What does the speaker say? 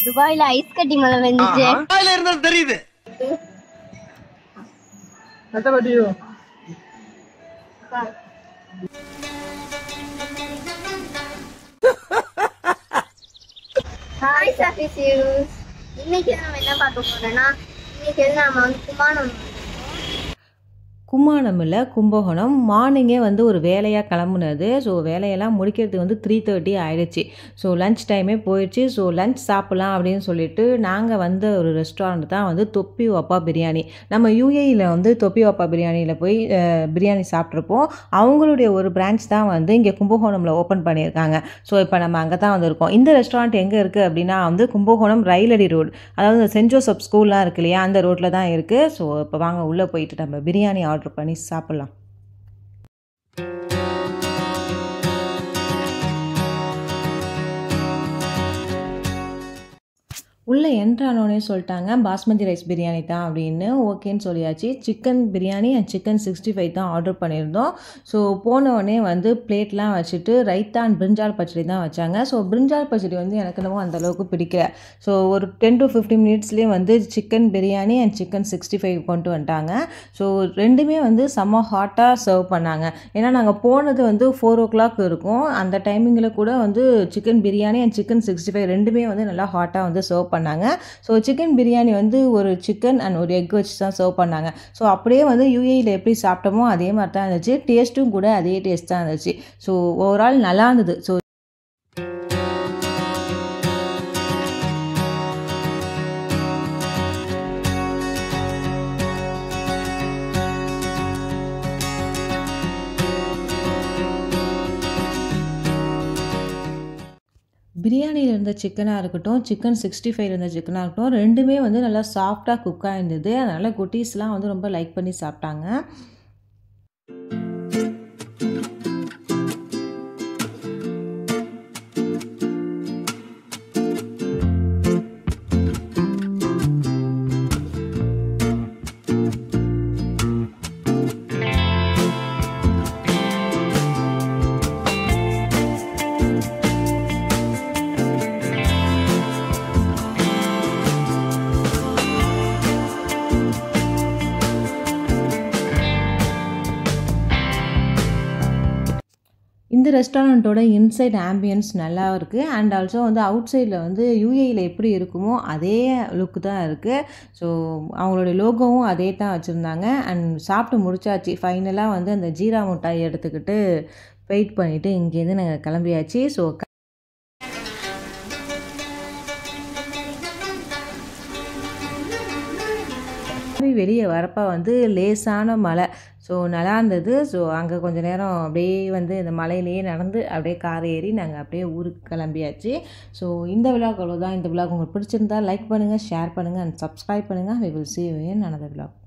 துபாயில ஐஸ் கட்டி மழை வந்துச்சு இருந்தாலும் தெரியுது ஹாய் சஃபிசியூஸ் இன்னைக்கு நம்ம என்ன பார்க்க போறோம்னா இன்னைக்கு வந்து நம்ம வந்து குமானம் கும்மாணம் இல்லை கும்பகோணம் மார்னிங்கே வந்து ஒரு வேலையாக கிளம்புனது ஸோ வேலையெல்லாம் முடிக்கிறதுக்கு வந்து த்ரீ தேர்ட்டி ஆயிடுச்சு ஸோ லஞ்ச் டைமே போயிடுச்சு ஸோ லஞ்ச் சாப்பிட்லாம் அப்படின்னு சொல்லிட்டு நாங்கள் வந்த ஒரு ரெஸ்டாரண்ட் தான் வந்து தொப்பி வப்பா பிரியாணி நம்ம யூஏயில் வந்து தொப்பி வப்பா பிரியாணியில் போய் அஹ், பிரியாணி சாப்பிட்ருப்போம் அவங்களுடைய ஒரு பிரான்ச் தான் வந்து இங்கே கும்பகோணமில் ஓப்பன் பண்ணியிருக்காங்க ஸோ இப்போ நம்ம அங்கே தான் வந்திருக்கோம் இந்த ரெஸ்டாரண்ட் எங்கே இருக்குது அப்படின்னா வந்து கும்பகோணம் ரயிலடி ரோடு அதாவது சென்ட் ஜோசப் ஸ்கூல்லாம் இருக்கு இல்லையா அந்த ரோட்டில் தான் இருக்குது ஸோ இப்போ வாங்க உள்ளே போயிட்டு நம்ம பிரியாணி ஆர்டர் பண்ணி சாப்பிட்லாம் உள்ளே என்ட்ரானோடனே சொல்லிட்டாங்க பாஸ்மதி ரைஸ் பிரியாணி தான் அப்படின்னு ஓகேன்னு சொல்லியாச்சு chicken biryani and chicken sixty five தான் ஆர்டர் பண்ணியிருந்தோம் ஸோ போன உடனே வந்து பிளேட்லாம் வச்சுட்டு ரைத்தா அண்ட் பிரிஞ்சால் பச்சடி தான் வச்சாங்க ஸோ பிரிஞ்சால் பச்சடி வந்து எனக்கு என்னமோ அந்த அளவுக்கு பிடிக்கல ஸோ ஒரு டென் டு ஃபிஃப்டீன் மினிட்ஸ்லேயே வந்து chicken biryani and chicken sixty five கொண்டு வந்துட்டாங்க ஸோ ரெண்டுமே வந்து செம்ம ஹாட்டாக சர்வ் பண்ணாங்க ஏன்னா நாங்கள் போனது வந்து ஃபோர் ஓ கிளாக் இருக்கும் அந்த டைமிங்கில் கூட வந்து chicken biryani and chicken sixty five ரெண்டுமே வந்து நல்லா ஹாட்டாக வந்து சர்வ் பண்ணாங்க ஸோ சிக்கன் பிரியாணி வந்து ஒரு சிக்கன் அண்ட் ஒரு எக் வச்சு தான் சர்வ் பண்ணாங்க ஸோ அப்படியே வந்து யூஏயில் எப்படி சாப்பிட்டோமோ அதே மாதிரி தான் இருந்துச்சு டேஸ்ட்டும் கூட அதே டேஸ்ட் தான் இருந்துச்சு ஸோ ஓவரால் நல்லா இருந்தது ஸோ பிரியாணியில் இருந்த சிக்கனாக இருக்கட்டும் சிக்கன் சிக்ஸ்டி ஃபைவ் இருந்த சிக்கனாக இருக்கட்டும் ரெண்டுமே வந்து நல்லா சாஃப்டாக குக்காக இருந்தது அதனால் குட்டீஸ்லாம் வந்து ரொம்ப லைக் பண்ணி சாப்பிட்டாங்க இந்த ரெஸ்டாரண்ட்டோட இன்சைட் ஆம்பியன்ஸ் நல்லா இருக்குது அண்ட் ஆல்சோ வந்து அவுட் சைடில் வந்து யூஏயில் எப்படி இருக்குமோ அதே லுக்கு தான் இருக்குது ஸோ அவங்களுடைய லோகோவும் அதே தான் வச்சுருந்தாங்க அண்ட் சாப்பிட்டு முடிச்சாச்சு ஃபைனலாக வந்து அந்த ஜீரா மிட்டாய் எடுத்துக்கிட்டு வெயிட் பண்ணிவிட்டு இங்கேருந்து நாங்கள் கிளம்பியாச்சு ஸோ வெளியே வரப்போ வந்து லேசான மழை ஸோ நல்லா இருந்தது ஸோ அங்கே கொஞ்சம் நேரம் அப்படியே வந்து இந்த மலையிலேயே நடந்து அப்படியே கார் ஏறி நாங்கள் அப்படியே ஊருக்கு கிளம்பியாச்சு ஸோ இந்த விழாக் அவ்வளோதான் இந்த விழாக் உங்களுக்கு பிடிச்சிருந்தா லைக் பண்ணுங்கள் ஷேர் பண்ணுங்கள் அண்ட் சப்ஸ்கிரைப் பண்ணுங்கள் we will see you in another vlog